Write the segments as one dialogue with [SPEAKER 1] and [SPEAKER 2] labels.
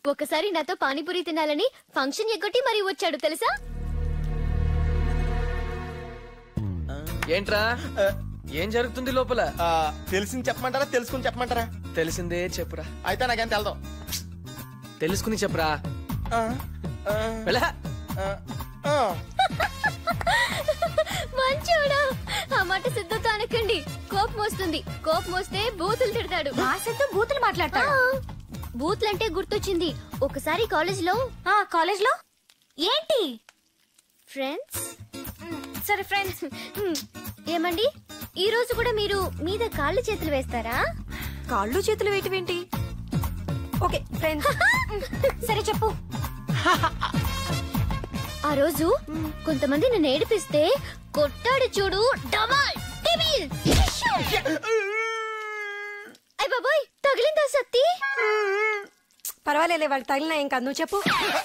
[SPEAKER 1] ఒకసారి నాతో పానీపూరి తినాలని ఫంక్షన్ ఎగ్గొట్టి మరీ వచ్చాడు తెలుసా
[SPEAKER 2] ఏంట్రా ఏం జరుగుతుంది లోపల
[SPEAKER 3] ఆ, తెలిసింది చెప్పమంటారా తెలుసుకుని చెప్పమంటారా
[SPEAKER 2] తెలిసిందే చెప్పురా
[SPEAKER 3] అయితే నాకేం తెలదు
[SPEAKER 2] తెలుసుకుని చెప్పురా
[SPEAKER 3] ఆ, ఆ,
[SPEAKER 2] వెళ్ళా
[SPEAKER 3] ఆ, ఆ.
[SPEAKER 1] మంచోడా ఆ మాట సిద్ధతో అనకండి కోపం వస్తుంది కోపం వస్తే బూతులు తిడతాడు
[SPEAKER 4] ఆ సిద్ధు బూతులు మాట్లాడతాడు
[SPEAKER 1] బూతులంటే గుర్తొచ్చింది ఒకసారి కాలేజ్ లో
[SPEAKER 4] ఆ కాలేజ్ లో ఏంటి
[SPEAKER 1] ఫ్రెండ్స్
[SPEAKER 4] సరే ఫ్రెండ్స్
[SPEAKER 1] ఏమండి ఈ రోజు కూడా మీరు మీద కాళ్ళు చేతులు వేస్తారా
[SPEAKER 4] కాళ్ళు చేతులు వేటివేంటి ఓకే ఫ్రెండ్స్ సరే చెప్పు
[SPEAKER 1] ఆ రోజు కొంతమంది నన్ను ఏడిపిస్తే కొట్టాడు చూడు డమాల్ డెవిల్ అయ్ బాబోయ్ తగిలిందా సత్తి
[SPEAKER 4] పర్వాలేలే వాళ్ళు తగిలినా ఏం కాదు నువ్వు చెప్పు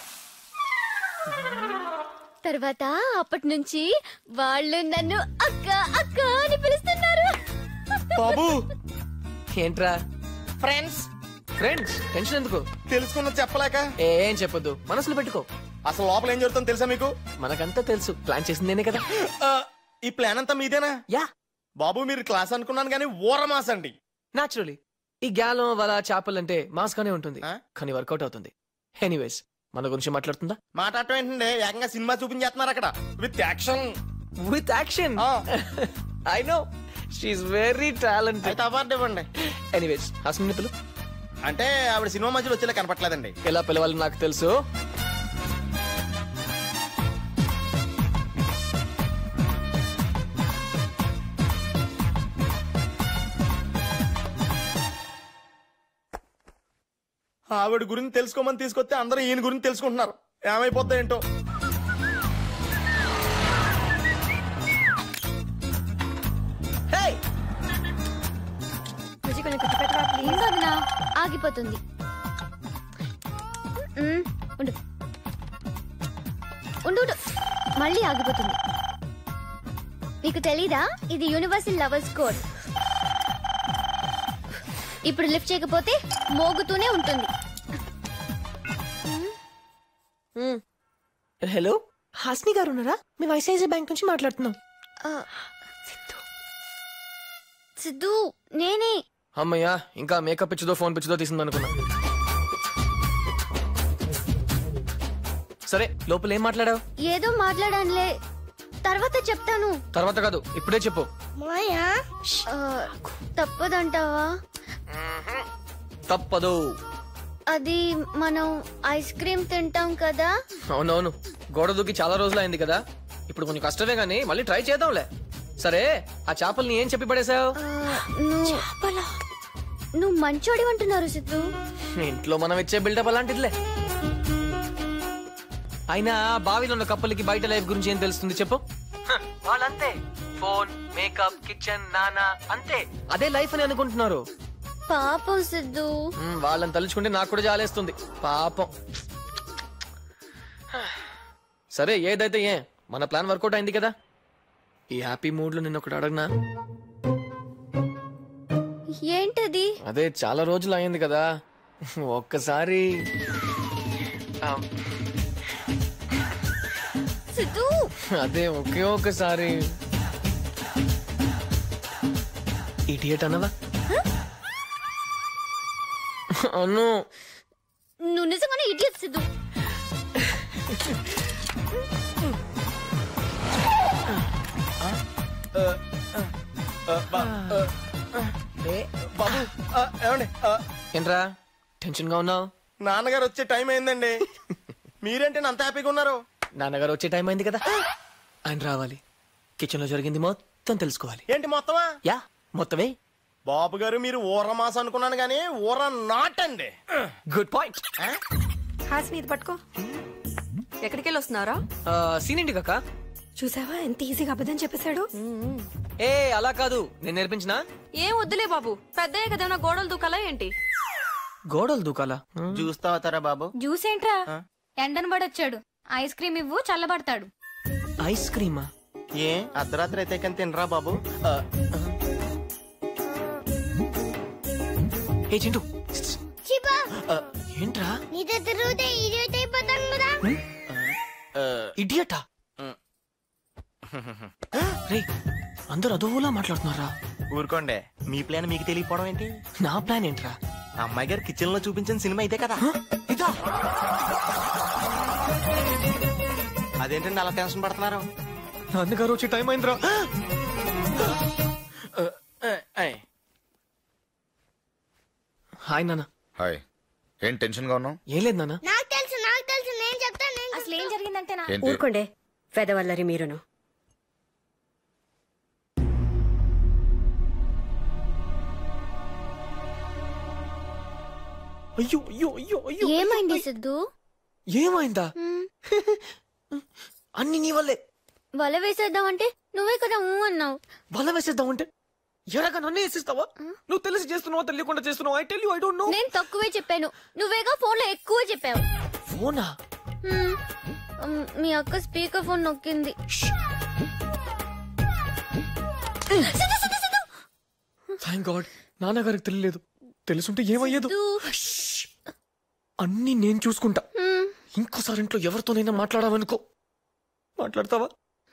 [SPEAKER 1] తర్వాత అప్పటి నుంచి వాళ్ళు నన్ను అక్క అక్క అని పిలుస్తున్నారు
[SPEAKER 3] బాబు
[SPEAKER 2] ఏంట్రా
[SPEAKER 3] ఫ్రెండ్స్
[SPEAKER 2] ఫ్రెండ్స్ టెన్షన్ ఎందుకు
[SPEAKER 3] తెలుసుకున్న చెప్పలేక
[SPEAKER 2] ఏం చెప్పొద్దు మనసులో పెట్టుకో
[SPEAKER 3] అసలు లోపల ఏం జరుగుతుందో తెలుసా మీకు
[SPEAKER 2] మనకంతా తెలుసు ప్లాన్ చేసింది నేనే కదా
[SPEAKER 3] ఆ, ఈ ప్లాన్ అంతా మీదేనా
[SPEAKER 2] యా
[SPEAKER 3] బాబు మీరు క్లాస్ అనుకున్నాను కానీ ఊర మాస్ అండి
[SPEAKER 2] నాచురలీ ఈ గ్యాలం వల చేపలు అంటే మాస్ గానే ఉంటుంది
[SPEAKER 3] ఆ?
[SPEAKER 2] కానీ వర్కౌట్ అవుతుంది ఎనీవేస్ మన గురించి మాట్లాడుతుందా
[SPEAKER 3] మాట్లాడటం ఏంటండి ఏకంగా సినిమా చూపించేస్తున్నారు అక్కడ విత్ యాక్షన్
[SPEAKER 2] విత్ యాక్షన్
[SPEAKER 3] ఆ.
[SPEAKER 2] I know she very talented
[SPEAKER 3] అయితే అవార్డు ఇవ్వండి
[SPEAKER 2] ఎనీవేస్ హాస్ని పిలు
[SPEAKER 3] అంటే ఆవిడ సినిమా మధ్యలో వచ్చేలా కనపట్లేదండి
[SPEAKER 2] ఎలా పిలవాలో నాకు తెలుసు
[SPEAKER 3] ఆవిడ గురించి తెలుసుకోమని తీసుకొస్తే అందరూ ఈయన గురించి తెలుసుకుంటున్నారు ఏమైపోద్దా ఏంటో
[SPEAKER 2] Hey!
[SPEAKER 4] రుచి కొంచెం కుట్టి పెట్టరా ప్లీజ్
[SPEAKER 1] వదినా, ఆగిపోతుంది మ్మ్, ఉండు ఉండు ఉండు. మళ్ళీ ఆగిపోతుంది నీకు తెలీదా ఇది యూనివర్సల్ లవర్స్ కోడ్ ఇప్పుడు లిఫ్ట్ చేయకపోతే మోగుతూనే ఉంటుంది
[SPEAKER 2] హలో హాస్ని గారు ఉన్నారా మేము ఐసిఐసిఐ బ్యాంక్ నుంచి మాట్లాడుతున్నాం
[SPEAKER 1] ఆ, సిద్ధు నేనే
[SPEAKER 2] అమ్మయ్యా ఇంకా మేకప్ పిచ్చిదో ఫోన్ పిచ్చిదో తీసింది అనుకున్నా సరే లోపల ఏం మాట్లాడావు
[SPEAKER 1] ఏదో మాట్లాడానులే తర్వాత చెప్తాను
[SPEAKER 2] తర్వాత కాదు ఇప్పుడే చెప్పు
[SPEAKER 1] ఆ, తప్పదంటావా
[SPEAKER 2] తప్పదు
[SPEAKER 1] అది మనం ఐస్ క్రీమ్ తింటాం కదా
[SPEAKER 2] అవునవును గోడ దూకి చాలా రోజులు అయింది కదా ఇప్పుడు కొంచెం కష్టమే గానీ మళ్ళీ ట్రై చేద్దాంలే సరే ఆ చేపల్ని ఏం చెప్పి పడేశావు
[SPEAKER 1] ఆ, నువ్వు నువ్వు మంచోడి అంటున్నారు సిద్ధు
[SPEAKER 2] ఇంట్లో మనం ఇచ్చే బిల్డప్ అలాంటిదిలే అయినా బావిలో ఉన్న కప్పలకి బయట లైఫ్ గురించి ఏం తెలుస్తుంది చెప్పు హ, వాళ్ళంతే ఫోన్ మేకప్ కిచెన్ నానా అంతే అదే లైఫ్ అని అనుకుంటున్నారు
[SPEAKER 1] పాపం సిద్ధు
[SPEAKER 2] మ్, వాళ్ళని తలుచుకుంటే నాకు కూడా జాలేస్తుంది పాపం సరే ఏదైతే ఏ మన ప్లాన్ వర్కౌట్ అయింది కదా ఈ హ్యాపీ మూడ్ లో నిన్న ఒకటి అడగనా
[SPEAKER 1] ఏంటది
[SPEAKER 2] అదే చాలా రోజులు అయింది కదా ఒక్కసారి ఆ,
[SPEAKER 1] సిద్ధు
[SPEAKER 2] అదే ఒకే ఒక్కసారి ఇడియట్ అన్నవా అను
[SPEAKER 1] నువ్వు నిజంగానే ఇడియట్ సిద్ధు
[SPEAKER 3] ఆ, బా- ఆ, బాబు ఆ, ఏమండి ఆ,
[SPEAKER 2] ఏంట్రా టెన్షన్ గా ఉన్నావు
[SPEAKER 3] నాన్నగారు వచ్చే టైం అయిందండి మీరేంటి అంత హ్యాపీగా ఉన్నారు
[SPEAKER 2] నాన్నగారు వచ్చే టైం అయింది కదా ఆయన రావాలి కిచెన్ లో జరిగింది మొత్తం తెలుసుకోవాలి
[SPEAKER 3] ఏంటి మొత్తమా
[SPEAKER 2] యా మొత్తమే
[SPEAKER 3] బాబు గారు మీరు ఊర మాస అనుకున్నాను కానీ ఊర నాట్ అండి
[SPEAKER 2] గుడ్ పాయింట్
[SPEAKER 4] హాస్ని ఇది పట్టుకో ఎక్కడికి వెళ్ళి వస్తున్నారా
[SPEAKER 2] సీన్ ఏంటి కాక
[SPEAKER 4] చూసావా ఎంత ఈజీగా అబద్ధం చెప్పేశాడు
[SPEAKER 2] ఏ అలా కాదు నేను నేర్పించిన
[SPEAKER 4] ఏం వద్దులే బాబు పెద్దయ్య కదా ఏమన్నా గోడలు దూకాలా ఏంటి
[SPEAKER 2] గోడలు దూకాలా
[SPEAKER 3] చూస్తా అవుతారా బాబు
[SPEAKER 5] జ్యూస్ ఏంట్రా ఎండను పడొచ్చాడు ఐస్ క్రీమ్ ఇవ్వు చల్లబడతాడు
[SPEAKER 2] ఐస్ క్రీమా
[SPEAKER 3] ఏ అర్ధరాత్రి అయితే కానీ తినరా బాబు ఆ,
[SPEAKER 2] ఏ చింటూ
[SPEAKER 1] చిపా
[SPEAKER 3] ఆ,
[SPEAKER 2] ఏంట్రా
[SPEAKER 1] నీతో తిరుగుతే ఇడియట్ అయిపోతాం కదా
[SPEAKER 2] ఇడియటా రే అందరు అదోలా మాట్లాడుతున్నారా
[SPEAKER 3] ఊరుకోండి మీ ప్లాన్ మీకు తెలియకపోవడం ఏంటి
[SPEAKER 2] నా ప్లాన్ ఏంట్రా
[SPEAKER 3] అమ్మాయి గారు కిచెన్ లో చూపించిన సినిమా ఇదే కదా
[SPEAKER 2] ఇదా
[SPEAKER 3] అదేంటండి అలా టెన్షన్ పడుతున్నారు
[SPEAKER 2] నాన్నగారు వచ్చే టైం అయిందిరా హాయ్ నాన్న
[SPEAKER 6] హాయ్ ఏం టెన్షన్ గా ఉన్నావు
[SPEAKER 2] ఏం లేదు నాన్న
[SPEAKER 1] నాకు తెలుసు నాకు తెలుసు నేను చెప్తాను నేను
[SPEAKER 5] అసలు ఏం జరిగిందంటే నా
[SPEAKER 6] ఏంటి
[SPEAKER 4] ఊరుకోండే పెదవల్లరి మీరును
[SPEAKER 2] అయ్యో అయ్యో అయ్యో అయ్యో
[SPEAKER 1] ఏమైంది సిద్ధు
[SPEAKER 2] ఏమైందా అన్ని నీ వల్లే
[SPEAKER 1] వల వేసేద్దామంటే నువ్వే కదా ఊ అన్నావు
[SPEAKER 2] వల వేసేద్దామంటే ఎలాగ నన్ను వేసిస్తావా నువ్వు తెలిసి చేస్తున్నావా తెలియకుండా చేస్తున్నావా I tell you I don't know
[SPEAKER 1] నేను తక్కువే చెప్పాను నువ్వేగా ఫోన్ లో ఎక్కువ చెప్పావు
[SPEAKER 2] ఫోనా
[SPEAKER 1] హ్మ్. ఉమ్, మీ అక్క స్పీకర్ ఫోన్ నొక్కింది సిద్ధు, సిద్ధు, సిద్ధు.
[SPEAKER 2] థ్యాంక్ గాడ్ నాన్నగారికి తెలియలేదు తెలుసుంటే ఏమయ్యేదు
[SPEAKER 1] సిద్ధు.
[SPEAKER 2] అన్ని నేను చూసుకుంటా
[SPEAKER 1] హ్మ్.
[SPEAKER 2] ఇంకోసారి ఇంట్లో ఎవరితోనైనా మాట్లాడావనుకో మాట్లాడతావా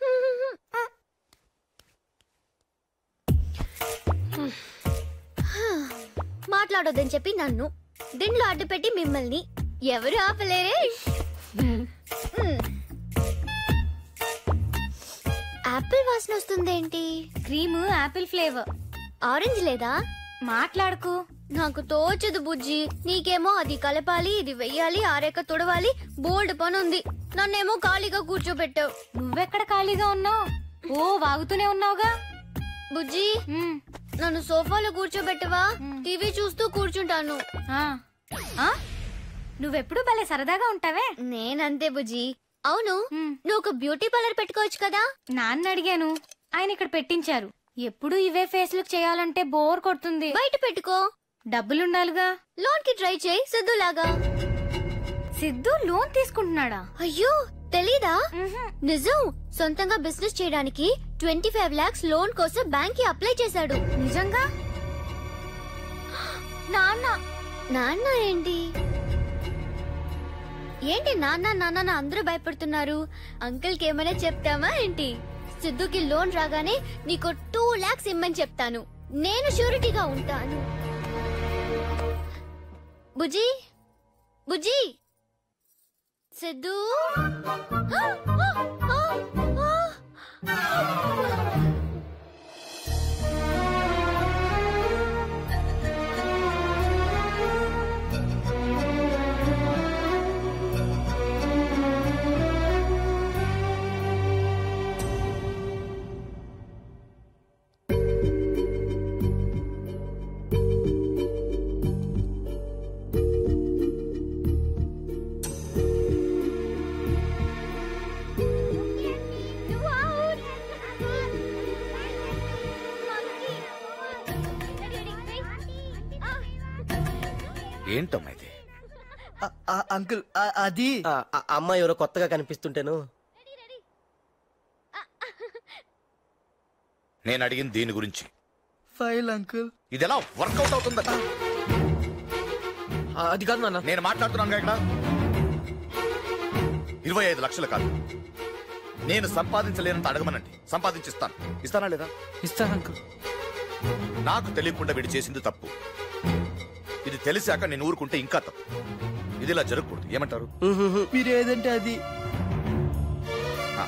[SPEAKER 1] మాట్లాడొద్దని చెప్పి నన్ను దీంట్లో అడ్డుపెట్టి మిమ్మల్ని ఎవరు ఆపలేరే హ్మ్. యాపిల్ వాసన వస్తుందేంటి
[SPEAKER 5] క్రీమ్ యాపిల్ ఫ్లేవర్
[SPEAKER 1] ఆరెంజ్ లేదా
[SPEAKER 5] మాట్లాడుకు
[SPEAKER 1] నాకు తోచదు బుజ్జి నీకేమో అది కలపాలి ఇది వెయ్యాలి ఆరేక తుడవాలి బోల్డ్ పని ఉంది నన్నేమో ఖాళీగా కూర్చోబెట్టావు
[SPEAKER 5] నువ్వెక్కడ ఖాళీగా ఉన్నావు ఓ వాగుతూనే ఉన్నావుగా
[SPEAKER 1] బుజ్జి
[SPEAKER 5] ఉమ్,
[SPEAKER 1] నన్ను సోఫాలో కూర్చోబెట్టవా టీవీ చూస్తూ కూర్చుంటాను
[SPEAKER 5] ఆ. ఆ? నువ్వెప్పుడు భలే సరదాగా ఉంటావే
[SPEAKER 1] నేనంతే బుజ్జి అవును
[SPEAKER 5] ఉమ్.
[SPEAKER 1] నువ్వు ఒక బ్యూటీ పార్లర్ పెట్టుకోవచ్చు కదా
[SPEAKER 5] నాన్న అడిగాను ఆయన ఇక్కడ పెట్టించారు ఎప్పుడు ఇవే ఫేస్లకు చేయాలంటే బోర్ కొడుతుంది
[SPEAKER 1] బయట పెట్టుకో
[SPEAKER 5] డబ్బులుండాలిగా
[SPEAKER 1] లోన్ కి ట్రై చేయి సిద్ధులాగా
[SPEAKER 5] సిద్ధు లోన్ తీసుకుంటున్నాడా
[SPEAKER 1] అయ్యో తెలీదా
[SPEAKER 5] ఉహుం.
[SPEAKER 1] నిజం సొంతంగా బిజినెస్ చేయడానికి ట్వంటీ ఫైవ్ లాక్స్ లోన్ కోసం బ్యాంక్ కి అప్లై చేశాడు
[SPEAKER 5] నిజంగా నాన్న
[SPEAKER 1] నాన్న ఏంటి ఏంటి నాన్న నాన్న నా అందరూ భయపడుతున్నారు అంకుల్ కి ఏమైనా చెప్తామా ఏంటి సిద్ధుకి లోన్ రాగానే నీకు టూ లాక్స్ ఇమ్మని చెప్తాను నేను షూరిటీగా ఉంటాను బుజ్జి బుజ్జి సిద్ధు ఆ, ఆ, ఆ, ఆ. నువ్వు out.
[SPEAKER 6] ఏంటమ్మా ఇది
[SPEAKER 7] అంకుల్ అది అమ్మాయి ఎవరో కొత్తగా కనిపిస్తుంటేను
[SPEAKER 6] నేను అడిగింది దీని గురించి
[SPEAKER 7] ఫైల్ అంకుల్
[SPEAKER 6] ఇది ఎలా వర్కౌట్ అవుతుందా
[SPEAKER 2] ఆ, అది కాదు నాన్న
[SPEAKER 6] నేను మాట్లాడుతున్నాను ఇక్కడ ఇరవై ఐదు లక్షలు కాదు నేను సంపాదించలేనంత అడగమనండి సంపాదించిస్తాను ఇస్తానా లేదా
[SPEAKER 2] ఇస్తాను అంకుల్
[SPEAKER 6] నాకు తెలియకుండా వీడు చేసింది తప్పు ఇది తెలిసాక నేను ఊరుకుంటే ఇంకా తప్పు ఇది ఇలా జరగకూడదు ఏమంటారు
[SPEAKER 7] మీరు ఏదంటే అది
[SPEAKER 6] ఆ.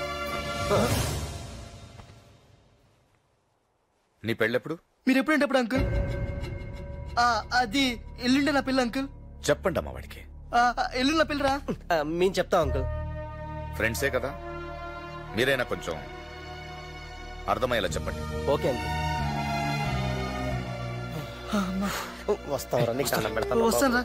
[SPEAKER 6] నీ పెళ్ళెప్పుడు
[SPEAKER 7] మీరు ఎప్పుడంటే ఎప్పుడు అంకుల్ ఆ, అది ఎల్లుండే నా పిల్ల అంకుల్
[SPEAKER 6] చెప్పండి అమ్మా వాడికి
[SPEAKER 7] ఆ, ఆ, ఎల్లుండి నా పిల్లరా మేము చెప్తాం అంకుల్
[SPEAKER 6] ఫ్రెండ్సే కదా మీరైనా కొంచెం అర్థమయ్యేలా చెప్పండి
[SPEAKER 7] ఓకే అంకుల్ వస్తావరా నీకు దండం పెడతాను వస్తాను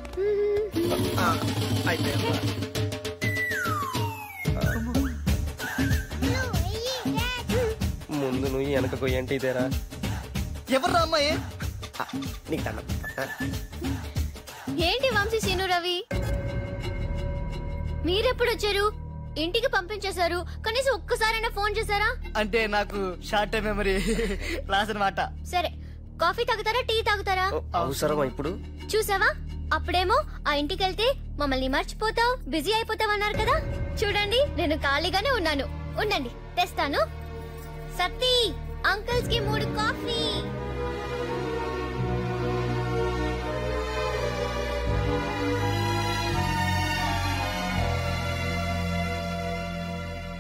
[SPEAKER 7] ముందు నువ్వు వెనక కొయ్యంటే ఇదేరా ఎవర్రా అమ్మాయి నీకు దండం పెడతా.
[SPEAKER 1] ఏంటి వంశీ సీను రవి మీరెప్పుడు వచ్చారు ఇంటికి పంపించేశారు కనీసం ఒక్కసారైనా ఫోన్ చేశారా
[SPEAKER 7] అంటే నాకు షార్ట్ టైం మెమరీ లాస్ అనమాట
[SPEAKER 1] సరే కాఫీ తాగుతారా టీ తాగుతారా
[SPEAKER 7] అవసరమా ఇప్పుడు
[SPEAKER 1] చూసావా అప్పుడేమో ఆ ఇంటికి వెళ్తే మమ్మల్ని మర్చిపోతావు బిజీ అయిపోతావు అన్నారు కదా చూడండి నేను ఖాళీగానే ఉన్నాను ఉండండి తెస్తాను సతీ అంకుల్స్ కి మూడు కాఫీ